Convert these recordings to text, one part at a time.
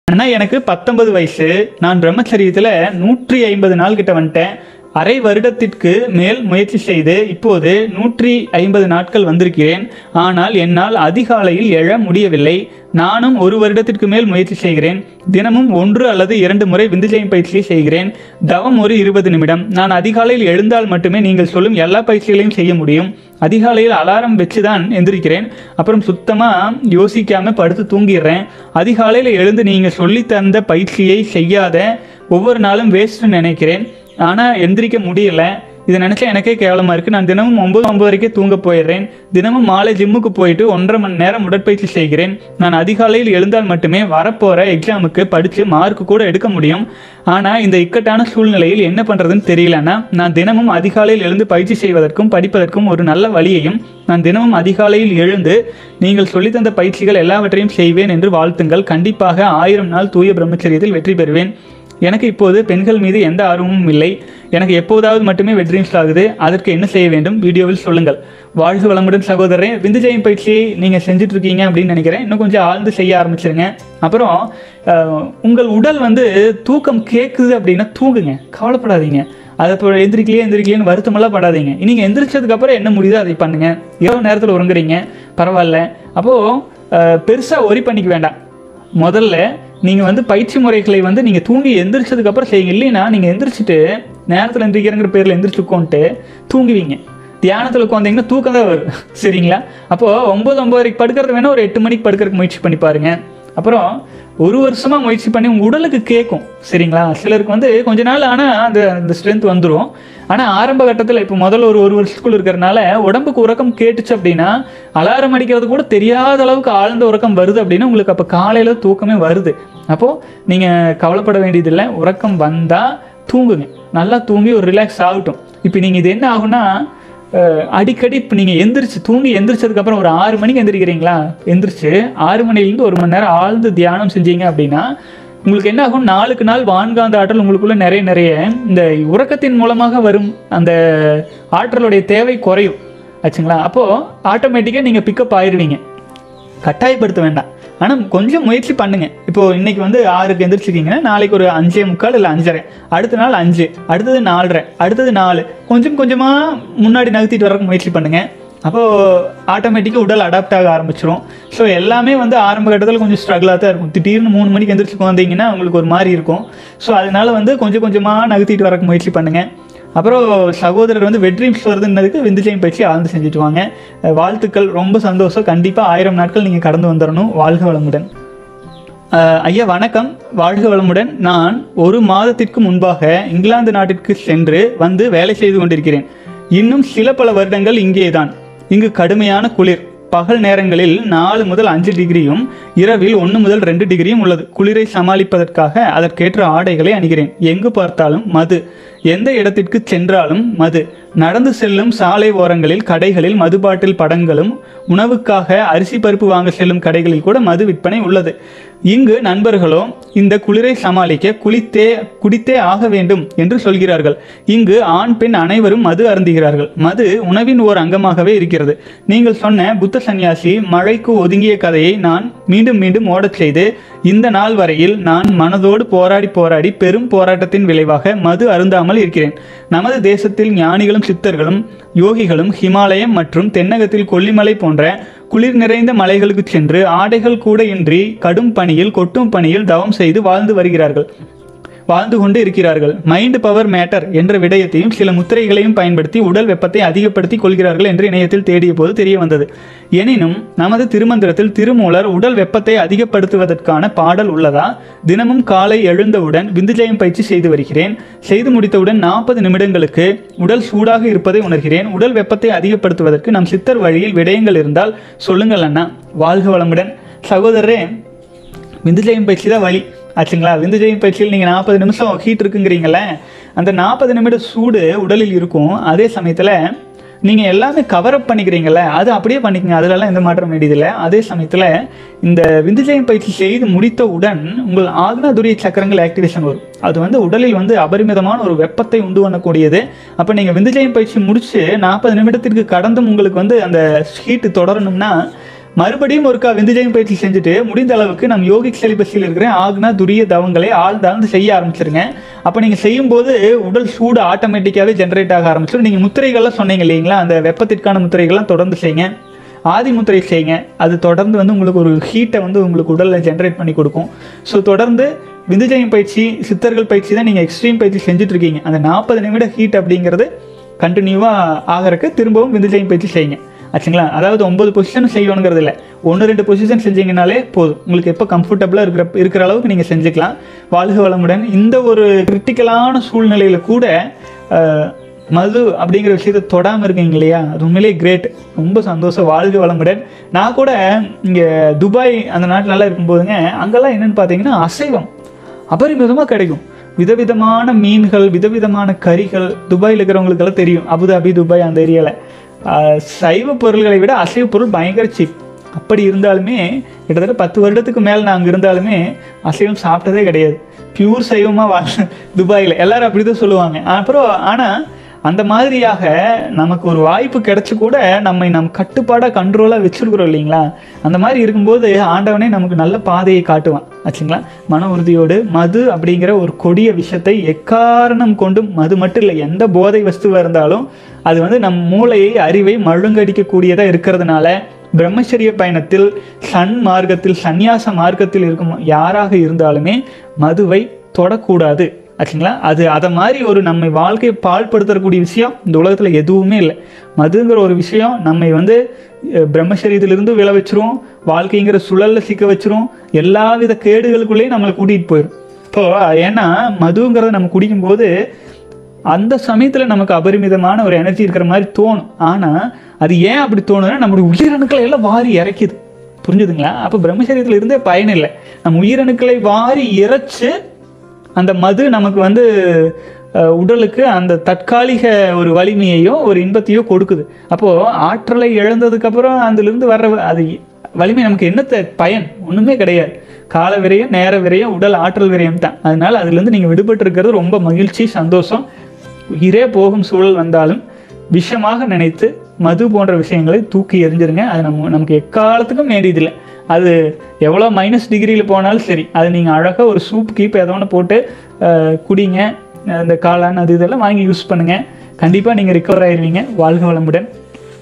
ஆனால் எனக்கு பத்தொன்பது வயசு நான் பிரம்மச்சரியத்தில் நூற்றி ஐம்பது நாள் கிட்ட வந்துட்டேன் அரை வருடத்திற்கு மேல் முயற்சி செய்து இப்போது நூற்றி ஐம்பது நாட்கள் வந்திருக்கிறேன் ஆனால் என்னால் அதிகாலையில் எழ முடியவில்லை நானும் ஒரு வருடத்திற்கு மேல் முயற்சி செய்கிறேன் தினமும் ஒன்று அல்லது இரண்டு முறை விந்துஜயம் பயிற்சியை செய்கிறேன் தவம் ஒரு இருபது நிமிடம் நான் அதிகாலையில் எழுந்தால் மட்டுமே நீங்கள் சொல்லும் எல்லா பயிற்சிகளையும் செய்ய முடியும் அதிகாலையில் அலாரம் வச்சு தான் எந்திரிக்கிறேன் அப்புறம் சுத்தமாக யோசிக்காம படுத்து தூங்கிடுறேன் அதிகாலையில் எழுந்து நீங்கள் சொல்லி தந்த பயிற்சியை செய்யாத ஒவ்வொரு நாளும் வேஸ்ட்னு நினைக்கிறேன் ஆனால் எந்திரிக்க முடியல இதை நினச்சா எனக்கே கேவலமாக இருக்குது நான் தினமும் ஒம்பது ஒம்பது வரைக்கும் தூங்க போயிடுறேன் தினமும் மாலை ஜிம்முக்கு போயிட்டு ஒன்றரை மணி நேரம் உடற்பயிற்சி செய்கிறேன் நான் அதிகாலையில் எழுந்தால் மட்டுமே வரப்போகிற எக்ஸாமுக்கு படித்து மார்க் கூட எடுக்க முடியும் ஆனால் இந்த இக்கட்டான சூழ்நிலையில் என்ன பண்ணுறதுன்னு தெரியலன்னா நான் தினமும் அதிகாலையில் எழுந்து பயிற்சி செய்வதற்கும் படிப்பதற்கும் ஒரு நல்ல வழியையும் நான் தினமும் அதிகாலையில் எழுந்து நீங்கள் சொல்லித்தந்த பயிற்சிகள் எல்லாவற்றையும் செய்வேன் என்று வாழ்த்துங்கள் கண்டிப்பாக ஆயிரம் நாள் தூய பிரம்மச்சரியத்தில் வெற்றி பெறுவேன் எனக்கு இப்போது பெண்கள் மீது எந்த ஆர்வமும் இல்லை எனக்கு எப்போதாவது மட்டுமே வெட்ரீம்ஸ் ஆகுது அதற்கு என்ன செய்ய வேண்டும் வீடியோவில் சொல்லுங்கள் வாழ்க வளமுடன் சகோதரரே விந்துஜயம் பயிற்சியை நீங்கள் செஞ்சுட்டு இருக்கீங்க அப்படின்னு நினைக்கிறேன் இன்னும் கொஞ்சம் ஆழ்ந்து செய்ய ஆரம்பிச்சிருங்க அப்புறம் அஹ், உங்கள் உடல் வந்து தூக்கம் கேட்குது அப்படின்னா தூங்குங்க கவலைப்படாதீங்க அதை இப்போ எந்திரிக்கலையே எந்திரிக்கலையேன்னு வருத்தமெல்லாம் படாதீங்க நீங்கள் எந்திரிச்சதுக்கு அப்புறம் என்ன முடியுதோ அதை பண்ணுங்க இரவு நேரத்தில் உறங்குறீங்க பரவாயில்ல அப்போது பெருசாக ஒரி பண்ணிக்க வேண்டாம் முதல்ல நீங்கள் வந்து பயிற்சி முறைகளை வந்து நீங்கள் தூங்கி எந்திரிச்சதுக்கு அப்புறம் செய்யுங்க இல்லைன்னா நீங்கள் எந்திரிச்சிட்டு நேரத்தில் எந்திரிக்கிறங்கிற பேரில் எந்திரிச்சு உட்காந்துட்டு தூங்குவீங்க தியானத்தில் உட்காந்தீங்கன்னா தூக்கம் தான் வரும் சரிங்களா அப்போது ஒம்பது ஒம்பது படுக்கிறது வேணால் ஒரு எட்டு மணிக்கு படுக்கிறதுக்கு முயற்சி பண்ணி பாருங்க அப்புறம் ஒரு வருஷமாக முயற்சி பண்ணி உங்கள் உடலுக்கு கேட்கும் சரிங்களா சிலருக்கு வந்து கொஞ்ச நாள் ஆனால் அந்த அந்த ஸ்ட்ரென்த் வந்துடும் ஆனால் ஆரம்ப கட்டத்தில் இப்போ முதல்ல ஒரு ஒரு வருஷத்துக்குள்ள இருக்கிறனால உடம்புக்கு உறக்கம் கேட்டுச்சு அப்படின்னா அலாரம் அடிக்கிறது கூட தெரியாத அளவுக்கு ஆழ்ந்த உறக்கம் வருது அப்படின்னா உங்களுக்கு அப்போ காலையில் தூக்கமே வருது அப்போது நீங்கள் கவலைப்பட வேண்டியதில்லை உறக்கம் வந்தால் தூங்குங்க நல்லா தூங்கி ஒரு ரிலாக்ஸ் ஆகட்டும் இப்போ நீங்கள் இது என்ன ஆகும்னா அஹ், அடிக்கடி இப்போ நீங்கள் எந்திரிச்சு தூங்கி எந்திரிச்சதுக்கப்புறம் ஒரு ஆறு மணிக்கு எந்திரிக்கிறீங்களா எந்திரிச்சு ஆறு மணிலேருந்து ஒரு மணி நேரம் ஆழ்ந்து தியானம் செஞ்சீங்க அப்படின்னா உங்களுக்கு என்ன ஆகும் நாளுக்கு நாள் வான்காந்த ஆற்றல் உங்களுக்குள்ள நிறைய நிறைய இந்த உறக்கத்தின் மூலமாக வரும் அந்த ஆற்றலுடைய தேவை குறையும் ஆச்சுங்களா அப்போது ஆட்டோமேட்டிக்காக நீங்கள் பிக்கப் ஆயிடுவீங்க கட்டாயப்படுத்த வேண்டாம் ஆனால் கொஞ்சம் முயற்சி பண்ணுங்க இப்போ இன்னைக்கு வந்து ஆறுக்கு எந்திரிச்சிருக்கீங்கன்னா நாளைக்கு ஒரு அஞ்சே முக்கால் இல்லை அஞ்சரை அடுத்த நாள் அஞ்சு அடுத்தது நாலரை அடுத்தது நாலு கொஞ்சம் கொஞ்சமாக முன்னாடி நகர்த்திட்டு வரக்கு முயற்சி பண்ணுங்க அப்போது ஆட்டோமேட்டிக்காக உடல் அடாப்ட் ஆக ஆரம்பிச்சிரும் ஸோ எல்லாமே வந்து ஆரம்ப கட்டத்தில் கொஞ்சம் ஸ்ட்ரகிளாக தான் இருக்கும் திடீர்னு மூணு மணிக்கு எந்திரிச்சு வந்தீங்கன்னா உங்களுக்கு ஒரு மாதிரி இருக்கும் ஸோ அதனால வந்து கொஞ்சம் கொஞ்சமாக நகர்த்திட்டு வரக்கு முயற்சி பண்ணுங்க அப்புறம் சகோதரர் வந்து வெட்ரீம்ஸ் வருதுன்னதுக்கு விந்துஜயம் பயிற்சி ஆழ்ந்து செஞ்சுட்டு வாங்க அஹ் வாழ்த்துக்கள் ரொம்ப சந்தோஷம் கண்டிப்பாக ஆயிரம் நாட்கள் நீங்கள் கடந்து வந்துடணும் வாழ்க வளமுடன் அஹ் ஐயா வணக்கம் வாழ்க வளமுடன் நான் ஒரு மாதத்திற்கு முன்பாக இங்கிலாந்து நாட்டிற்கு சென்று வந்து வேலை செய்து கொண்டிருக்கிறேன் இன்னும் சில பல வருடங்கள் இங்கேதான் இங்கு கடுமையான குளிர் பகல் நேரங்களில் நாலு முதல் அஞ்சு டிகிரியும் இரவில் ஒன்று முதல் ரெண்டு டிகிரியும் உள்ளது குளிரை சமாளிப்பதற்காக அதற்கேற்ற ஆடைகளை அணிகிறேன் எங்கு பார்த்தாலும் மது எந்த இடத்திற்கு சென்றாலும் மது நடந்து செல்லும் சாலை ஓரங்களில் கடைகளில் மது பாட்டில் படங்களும் உணவுக்காக அரிசி பருப்பு வாங்க செல்லும் கடைகளில் கூட மது விற்பனை உள்ளது இங்கு நண்பர்களோ இந்த குளிரை சமாளிக்க குளித்தே குடித்தே ஆக வேண்டும் என்று சொல்கிறார்கள் இங்கு ஆண் பெண் அனைவரும் மது அருந்துகிறார்கள் மது உணவின் ஓர் அங்கமாகவே இருக்கிறது நீங்கள் சொன்ன புத்த சந்நியாசி மழைக்கு ஒதுங்கிய கதையை நான் மீண்டும் மீண்டும் ஓடச் செய்து இந்த நாள் வரையில் நான் மனதோடு போராடி போராடி பெரும் போராட்டத்தின் விளைவாக மது அருந்தாமல் இருக்கிறேன் நமது தேசத்தில் ஞானிகளும் சித்தர்களும் யோகிகளும் ஹிமாலயம் மற்றும் தென்னகத்தில் கொல்லிமலை போன்ற குளிர் நிறைந்த மலைகளுக்கு சென்று ஆடைகள் கூட இன்றி கடும் பனியில் கொட்டும் பனியில் தவம் செய்து வாழ்ந்து வருகிறார்கள் வாழ்ந்து கொண்டு இருக்கிறார்கள் மைண்ட் பவர் மேட்டர் என்ற விடயத்தையும் சில முத்திரைகளையும் பயன்படுத்தி உடல் வெப்பத்தை அதிகப்படுத்தி கொள்கிறார்கள் என்று இணையத்தில் தேடிய போது தெரிய வந்தது எனினும் நமது திருமந்திரத்தில் திருமூலர் உடல் வெப்பத்தை அதிகப்படுத்துவதற்கான பாடல் உள்ளதா தினமும் காலை எழுந்தவுடன் விந்துஜயம் பயிற்சி செய்து வருகிறேன் செய்து முடித்தவுடன் நாற்பது நிமிடங்களுக்கு உடல் சூடாக இருப்பதை உணர்கிறேன் உடல் வெப்பத்தை அதிகப்படுத்துவதற்கு நம் சித்தர் வழியில் விடயங்கள் இருந்தால் சொல்லுங்கள் அண்ணா வாழ்க வளமுடன் சகோதரரே விந்துஜயம் பயிற்சி தான் வழி ஆச்சுங்களா விந்துஜயம் பயிற்சியில் நீங்கள் நாற்பது நிமிஷம் ஹீட் இருக்குங்கிறீங்களே அந்த நாற்பது நிமிட சூடு உடலில் இருக்கும் அதே சமயத்தில் நீங்கள் எல்லாமே கவரப் பண்ணிக்கிறீங்களே அது அப்படியே பண்ணிக்கங்க அதிலெல்லாம் எந்த மாற்றம் வேண்டியதில்லை அதே சமயத்தில் இந்த விந்துஜயம் பயிற்சி செய்து முடித்தவுடன் உங்கள் ஆக்னாதுரிய சக்கரங்கள் ஆக்டிவேஷன் வரும் அது வந்து உடலில் வந்து அபரிமிதமான ஒரு வெப்பத்தை உண்டு பண்ணக்கூடியது அப்போ நீங்கள் விந்துஜயம் பயிற்சி முடிச்சு நாற்பது நிமிடத்திற்கு கடந்தும் உங்களுக்கு வந்து அந்த ஹீட்டு தொடரணும்னா மறுபடியும் ஒருக்கா விந்துஜயம் பயிற்சி செஞ்சுட்டு முடிந்த அளவுக்கு நம்ம யோகிக் செலிபஸில் இருக்கிற ஆக்னா துரிய தவங்களை ஆழ்ந்தாழ்ந்து செய்ய ஆரம்பிச்சிருங்க அப்போ நீங்கள் செய்யும்போது உடல் சூடு ஆட்டோமேட்டிக்காகவே ஜென்ரேட் ஆக ஆரம்பிச்சிடும் நீங்கள் முத்திரைகள்லாம் சொன்னீங்க இல்லைங்களா அந்த வெப்பத்திற்கான முத்திரைகள்லாம் தொடர்ந்து செய்யுங்க ஆதி முத்திரை செய்யுங்க அது தொடர்ந்து வந்து உங்களுக்கு ஒரு ஹீட்டை வந்து உங்களுக்கு உடலில் ஜென்ரேட் பண்ணி கொடுக்கும் ஸோ தொடர்ந்து விந்துஜயம் பயிற்சி சித்தர்கள் பயிற்சி தான் நீங்கள் எக்ஸ்ட்ரீம் பயிற்சி செஞ்சுட்டு இருக்கீங்க அந்த நாற்பது நிமிட ஹீட் அப்படிங்கிறது கண்டினியூவாக ஆகிறதுக்கு திரும்பவும் விந்துஜயம் பயிற்சி செய்யுங்க ஆச்சுங்களா அதாவது ஒன்பது பொசிஷன் செய்யணுங்கிறது இல்லை ஒன்று ரெண்டு பொசிஷன் செஞ்சீங்கனாலே போதும் உங்களுக்கு எப்போ கம்ஃபர்டபுளாக இருக்கிற இருக்கிற அளவுக்கு நீங்கள் செஞ்சுக்கலாம் வாழ்க வளமுடன் இந்த ஒரு கிரிட்டிக்கலான சூழ்நிலையில் கூட அஹ், மது அப்படிங்கிற விஷயத்தை தொடாமல் இருக்கீங்க இல்லையா அது உண்மையிலேயே கிரேட் ரொம்ப சந்தோஷம் வாழ்க வளமுடன் நான் கூட இங்கே துபாய் அந்த நாட்டிலலாம் இருக்கும்போதுங்க அங்கெல்லாம் என்னென்னு பார்த்தீங்கன்னா அசைவம் அபரிமிதமாக கிடைக்கும் விதவிதமான மீன்கள் விதவிதமான கறிகள் துபாயில் இருக்கிறவங்களுக்கெல்லாம் தெரியும் அபுதாபி துபாய் அந்த ஏரியாவில் சைவ பொருள்களை விட அசைவ பொருள் பயங்கர சீப் அப்படி இருந்தாலுமே கிட்டத்தட்ட பத்து வருடத்துக்கு மேலே நான் அங்கே இருந்தாலுமே அசைவம் சாப்பிட்டதே கிடையாது பியூர் சைவமாக வா துபாயில் எல்லாரும் அப்படி தான் சொல்லுவாங்க அப்புறம் ஆனால் அந்த மாதிரியாக நமக்கு ஒரு வாய்ப்பு கிடைச்சு கூட நம்மை நம் கட்டுப்பாடாக கண்ட்ரோலாக வச்சிருக்கிறோம் இல்லைங்களா அந்த மாதிரி இருக்கும்போது ஆண்டவனே நமக்கு நல்ல பாதையை காட்டுவான் ஆச்சுங்களா மன உறுதியோடு மது அப்படிங்கிற ஒரு கொடிய விஷயத்தை எக்காரணம் கொண்டும் மது மட்டும் இல்லை எந்த போதை வஸ்துவாக இருந்தாலும் அது வந்து நம் மூளையை அறிவை மழுங்கடிக்கக்கூடியதாக இருக்கிறதுனால பிரம்மச்சரிய பயணத்தில் சன் மார்க்கத்தில் சந்நியாச மார்க்கத்தில் இருக்கும் யாராக இருந்தாலுமே மதுவை தொடக்கூடாது ஆச்சுங்களா அது அதை மாதிரி ஒரு நம்மை வாழ்க்கையை பாழ்படுத்தக்கூடிய விஷயம் இந்த உலகத்தில் எதுவுமே இல்லை மதுங்கிற ஒரு விஷயம் நம்மை வந்து அஹ், பிரம்மச்சரியத்திலிருந்து விழ வச்சிரும் வாழ்க்கைங்கிற சுழல்ல சிக்க வச்சிரும் எல்லாவித கேடுகளுக்குள்ளேயும் நம்மளை கூட்டிகிட்டு போயிடும் இப்போ ஏன்னா மதுங்கிறத நம்ம குடிக்கும்போது அந்த சமயத்தில் நமக்கு அபரிமிதமான ஒரு எனர்ஜி இருக்கிற மாதிரி தோணும் ஆனால் அது ஏன் அப்படி தோணுதுன்னா நம்மளுடைய உயிரணுக்களை எல்லாம் வாரி இறக்கிது புரிஞ்சுதுங்களா அப்போ பிரம்மச்சரியத்தில் இருந்தே பயன் இல்லை நம்ம உயிரணுக்களை வாரி இறைச்சு அந்த மது நமக்கு வந்து அஹ், உடலுக்கு அந்த தற்காலிக ஒரு வலிமையையோ ஒரு இன்பத்தையோ கொடுக்குது அப்போது ஆற்றலை இழந்ததுக்கப்புறம் அதிலிருந்து வர்ற வ- அது வலிமை நமக்கு என்னத்த பயன் ஒன்றுமே கிடையாது கால விரயம் நேர விரயம் உடல் ஆற்றல் விரயம் தான் அதனால அதுலேருந்து நீங்கள் விடுபட்டு இருக்கிறது ரொம்ப மகிழ்ச்சி சந்தோஷம் உயிரே போகும் சூழல் வந்தாலும் விஷமாக நினைத்து மது போன்ற விஷயங்களை தூக்கி எறிஞ்சிருங்க அது நம்ம நமக்கு எக்காலத்துக்கும் வேண்டியதில்லை அது எவ்வளோ மைனஸ் டிகிரியில் போனாலும் சரி அது நீங்கள் அழகாக ஒரு சூப் கீப் ஏதோ ஒன்று போட்டு அஹ், குடிங்க இந்த காளான் அது இதெல்லாம் வாங்கி யூஸ் பண்ணுங்கள் கண்டிப்பாக நீங்கள் ரிக்கவர் ஆயிருவீங்க வாழ்க வளமுடன்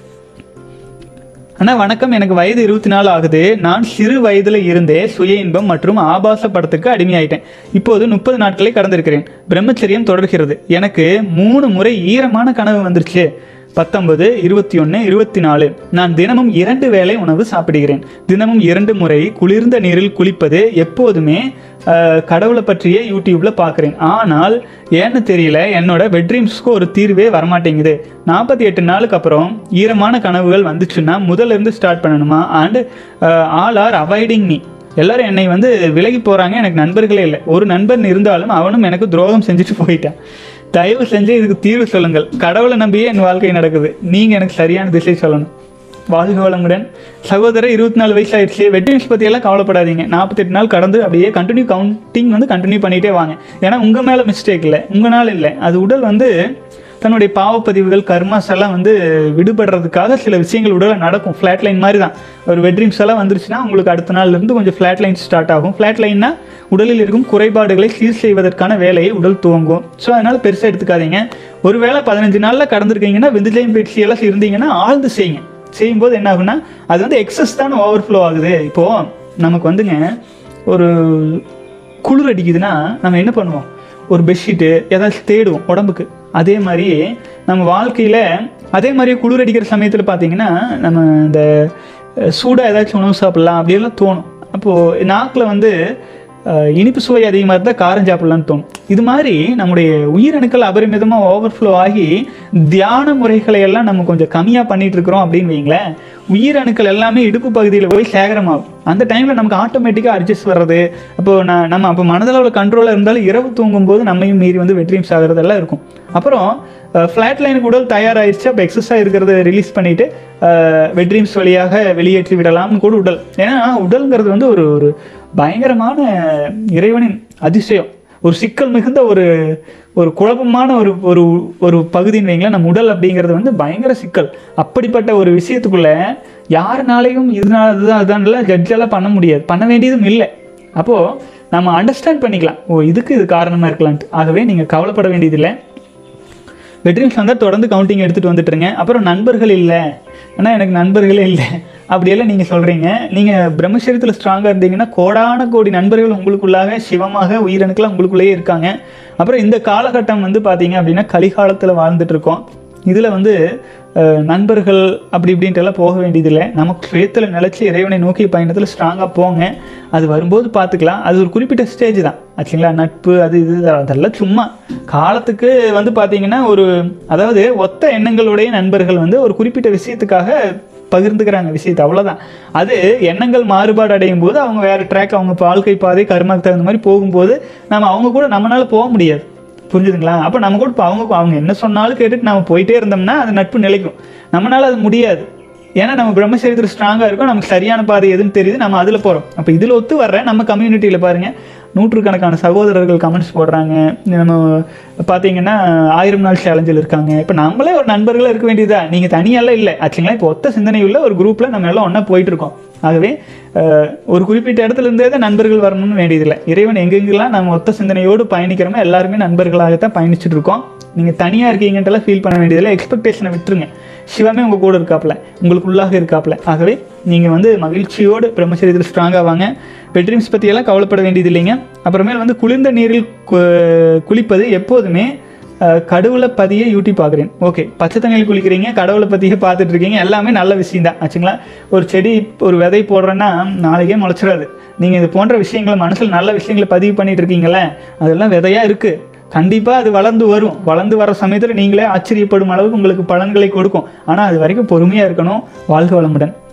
அண்ணா வணக்கம் எனக்கு வயது இருபத்தி நாலு ஆகுது நான் சிறு வயதில் இருந்தே சுய இன்பம் மற்றும் ஆபாச படத்துக்கு அடிமையாயிட்டேன் இப்போது முப்பது நாட்களை கடந்திருக்கிறேன் பிரம்மச்சரியம் தொடர்கிறது எனக்கு மூணு முறை ஈரமான கனவு வந்துருச்சு பத்தொன்பது இருபத்தி ஒன்று இருபத்தி நாலு நான் தினமும் இரண்டு வேளை உணவு சாப்பிடுகிறேன் தினமும் இரண்டு முறை குளிர்ந்த நீரில் குளிப்பது எப்போதுமே அஹ், கடவுளை பற்றிய யூடியூப்ல பார்க்குறேன் ஆனால் ஏன்னு தெரியல என்னோட பெட்ரீம்ஸ்க்கு ஒரு தீர்வே வரமாட்டேங்குது நாற்பத்தி எட்டு நாளுக்கு அப்புறம் ஈரமான கனவுகள் வந்துச்சுன்னா முதல்ல இருந்து ஸ்டார்ட் பண்ணணுமா and all are avoiding me எல்லாரும் என்னை வந்து விலகி போகிறாங்க எனக்கு நண்பர்களே இல்லை ஒரு நண்பன் இருந்தாலும் அவனும் எனக்கு துரோகம் செஞ்சுட்டு போயிட்டான் தயவு செஞ்சு இதுக்கு தீர்வு சொல்லுங்கள் கடவுளை நம்பியே என் வாழ்க்கை நடக்குது நீங்கள் எனக்கு சரியான திசை சொல்லணும் வாழ்க வளமுடன் சகோதரர் இருபத்தி நாலு வயசு ஆயிடுச்சு வெட்டிங்ஸ் பற்றியெல்லாம் கவலைப்படாதீங்க நாற்பத்தெட்டு நாள் கடந்து அப்படியே கண்டினியூ கவுண்டிங் வந்து கண்டினியூ பண்ணிகிட்டே வாங்க ஏன்னா உங்கள் மேலே மிஸ்டேக் இல்லை உங்களால் இல்லை அது உடல் வந்து தன்னுடைய பாவப்பதிவுகள் கர்மாஸ் எல்லாம் வந்து விடுபடுறதுக்காக சில விஷயங்கள் உடல நடக்கும் ஃப்ளாட் லைன் மாதிரி தான் ஒரு வெட்ரீம்ஸ் எல்லாம் வந்துருச்சுன்னா உங்களுக்கு அடுத்த நாள்ல இருந்து கொஞ்சம் ஃப்ளாட் லைன் ஸ்டார்ட் ஆகும் ஃப்ளாட் லைன்னா உடலில் இருக்கும் குறைபாடுகளை சீர் செய்வதற்கான வேலையை உடல் துவங்கும் ஸோ அதனால் பெருசாக எடுத்துக்காதீங்க ஒருவேளை பதினஞ்சு நாளில் கடந்திருக்கீங்கன்னா விந்துஜயம் பயிற்சி எல்லாம் இருந்தீங்கன்னா ஆழ்ந்து செய்யுங்க செய்யும்போது என்ன ஆகும்னா அது வந்து எக்ஸஸ் தானே ஓவர்ஃப்ளோ ஆகுது இப்போது நமக்கு வந்துங்க ஒரு குளிர் அடிக்குதுன்னா நம்ம என்ன பண்ணுவோம் ஒரு பெட்ஷீட்டு ஏதாச்சும் தேடுவோம் உடம்புக்கு அதே மாதிரி நம்ம வாழ்க்கையில் அதே மாதிரி குளிர் அடிக்கிற சமயத்தில் பார்த்தீங்கன்னா நம்ம இந்த சூடாக ஏதாச்சும் உணவு சாப்பிட்லாம் அப்படியெல்லாம் தோணும் அப்போது நாக்கில் வந்து அஹ், இனிப்பு சுவை அதிகமாக இருந்தால் காரம் சாப்பிட்லான்னு தோணும் இது மாதிரி நம்முடைய உயிரணுக்கள் அபரிமிதமாக ஓவர்ஃப்ளோ ஆகி தியான முறைகளை எல்லாம் நம்ம கொஞ்சம் கம்மியாக பண்ணிட்டு இருக்கிறோம் அப்படின்னு வைங்களேன் உயிரணுக்கள் எல்லாமே இடுப்பு பகுதியில் போய் சேகரமாகும் அந்த டைமில் நமக்கு ஆட்டோமேட்டிக்காக அட்ஜஸ்ட் வர்றது அப்போ நான் நம்ம அப்போ மனதளவில் கண்ட்ரோலாக இருந்தாலும் இரவு தூங்கும்போது நம்மையும் மீறி வந்து வெட்ரீம்ஸ் ஆகிறதெல்லாம் இருக்கும் அப்புறம் ஃப்ளாட் லைனுக்கு உடல் தயாராகிடுச்சு அப்போ எக்ஸஸாக இருக்கிறத ரிலீஸ் பண்ணிவிட்டு வெட்ரீம்ஸ் வழியாக வெளியேற்றி விடலாம்னு கூட உடல் ஏன்னா உடல்ங்கிறது வந்து ஒரு ஒரு பயங்கரமான இறைவனின் அதிசயம் ஒரு சிக்கல் மிகுந்த ஒரு ஒரு குழப்பமான ஒரு ஒரு ஒரு பகுதின்னு வைங்களேன் நம்ம உடல் அப்படிங்கிறது வந்து பயங்கர சிக்கல் அப்படிப்பட்ட ஒரு விஷயத்துக்குள்ள யாருனாலையும் இதனால அதுதான் அதுதான் ஜட்ஜெல்லாம் பண்ண முடியாது பண்ண வேண்டியதும் இல்லை அப்போது நம்ம அண்டர்ஸ்டாண்ட் பண்ணிக்கலாம் ஓ இதுக்கு இது காரணமாக இருக்கலான்ட்டு ஆகவே நீங்கள் கவலைப்பட வேண்டியதில்லை வெட்ரிம்ஸ் வந்தால் தொடர்ந்து கவுண்டிங் எடுத்துகிட்டு வந்துட்டுருங்க அப்புறம் நண்பர்கள் இல்லை ஆனால் எனக்கு நண்பர்களே இல்லை அப்படியெல்லாம் நீங்கள் சொல்கிறீங்க நீங்கள் பிரம்மச்சரியத்தில் ஸ்ட்ராங்காக இருந்தீங்கன்னா கோடான கோடி நண்பர்கள் உங்களுக்குள்ளாக சிவமாக உயிரணுக்கெல்லாம் உங்களுக்குள்ளேயே இருக்காங்க அப்புறம் இந்த காலகட்டம் வந்து பார்த்தீங்க அப்படின்னா கலிகாலத்தில் வாழ்ந்துட்டு இருக்கோம் இதில் வந்து அஹ், நண்பர்கள் அப்படி இப்படின்ட்டு எல்லாம் போக வேண்டியதில்லை நமக்கு சுயத்தில் நிலச்சி இறைவனை நோக்கி பயணத்தில் ஸ்ட்ராங்காக போங்க அது வரும்போது பார்த்துக்கலாம் அது ஒரு குறிப்பிட்ட ஸ்டேஜ் தான் ஆச்சுங்களா நட்பு அது இது அதெல்லாம் சும்மா காலத்துக்கு வந்து பார்த்தீங்கன்னா ஒரு அதாவது ஒத்த எண்ணங்களுடைய நண்பர்கள் வந்து ஒரு குறிப்பிட்ட விஷயத்துக்காக பகிர்ந்துக்கிறாங்க விஷயத்தை அவ்வளோதான் அது எண்ணங்கள் மாறுபாடு அடையும் போது அவங்க வேறு ட்ராக் அவங்க வாழ்க்கை பாதை கர்மாக்கு தகுந்த மாதிரி போகும்போது நம்ம அவங்க கூட நம்மளால போக முடியாது புரிஞ்சுதுங்களா அப்போ நம்ம கூட இப்போ அவங்க அவங்க என்ன சொன்னாலும் கேட்டுட்டு நம்ம போயிட்டே இருந்தோம்னா அது நட்பு நிலைக்கும் நம்மளால அது முடியாது ஏன்னா நம்ம பிரம்மச்சரியத்தில் ஸ்ட்ராங்காக இருக்கும் நமக்கு சரியான பாதை எதுன்னு தெரியுது நம்ம அதில் போகிறோம் அப்போ இதில் ஒத்து வர்ற நம்ம கம்யூனிட்டியில் பாருங்கள் நூற்றுக்கணக்கான சகோதரர்கள் கமெண்ட்ஸ் போடுறாங்க நம்ம பார்த்தீங்கன்னா ஆயிரம் நாள் சேலஞ்சில் இருக்காங்க இப்போ நம்மளே ஒரு நண்பர்களாக இருக்க வேண்டியதா நீங்கள் தனியெல்லாம் இல்லை ஆச்சுங்களா இப்போ ஒத்த சிந்தனை உள்ள ஒரு குரூப்பில் நம்ம எல்லாம் ஒன்றா போயிட்டு இருக்கோம் ஆகவே அஹ், ஒரு குறிப்பிட்ட இடத்துல இருந்தே தான் நண்பர்கள் வரணும்னு வேண்டியதில்லை இறைவன் எங்கெங்கெல்லாம் நம்ம ஒத்த சிந்தனையோடு பயணிக்கிறோமோ எல்லாருமே நண்பர்களாகத்தான் பயணிச்சுட்டு இருக்கோம் நீங்கள் தனியாக இருக்கீங்கன்ட்டுலாம் ஃபீல் பண்ண வேண்டியதில்லை எக்ஸ்பெக்டேஷனை விட்டுருங்க சிவமே உங்கள் கூட இருக்காப்புல உங்களுக்குள்ளாக இருக்காப்புல ஆகவே நீங்கள் வந்து மகிழ்ச்சியோடு பிரம்மச்சரியத்தில் ஸ்ட்ராங்காக வாங்க பெட்ரீம்ஸ் பற்றியெல்லாம் கவலைப்பட வேண்டியது இல்லைங்க அப்புறமேல் வந்து குளிர்ந்த நீரில் கு- குளிப்பது எப்போதுமே அஹ், கடவுளை பதிய யூடியூப் பார்க்குறேன் ஓகே பச்சை தண்ணியில் குளிக்கிறீங்க கடவுளை பற்றியே பார்த்துட்டு இருக்கீங்க எல்லாமே நல்ல விஷயம் தான் ஆச்சுங்களா ஒரு செடி ஒரு விதை போடுறேன்னா நாளைக்கே முளைச்சிடாது நீங்கள் இது போன்ற விஷயங்களை மனசில் நல்ல விஷயங்களை பதிவு பண்ணிட்டு இருக்கீங்களே அதெல்லாம் விதையாக இருக்குது கண்டிப்பாக அது வளர்ந்து வரும் வளர்ந்து வர சமயத்தில் நீங்களே ஆச்சரியப்படும் அளவுக்கு உங்களுக்கு பலன்களை கொடுக்கும் ஆனால் அது வரைக்கும் பொறுமையாக இருக்கணும் வாழ்க வளமுடன்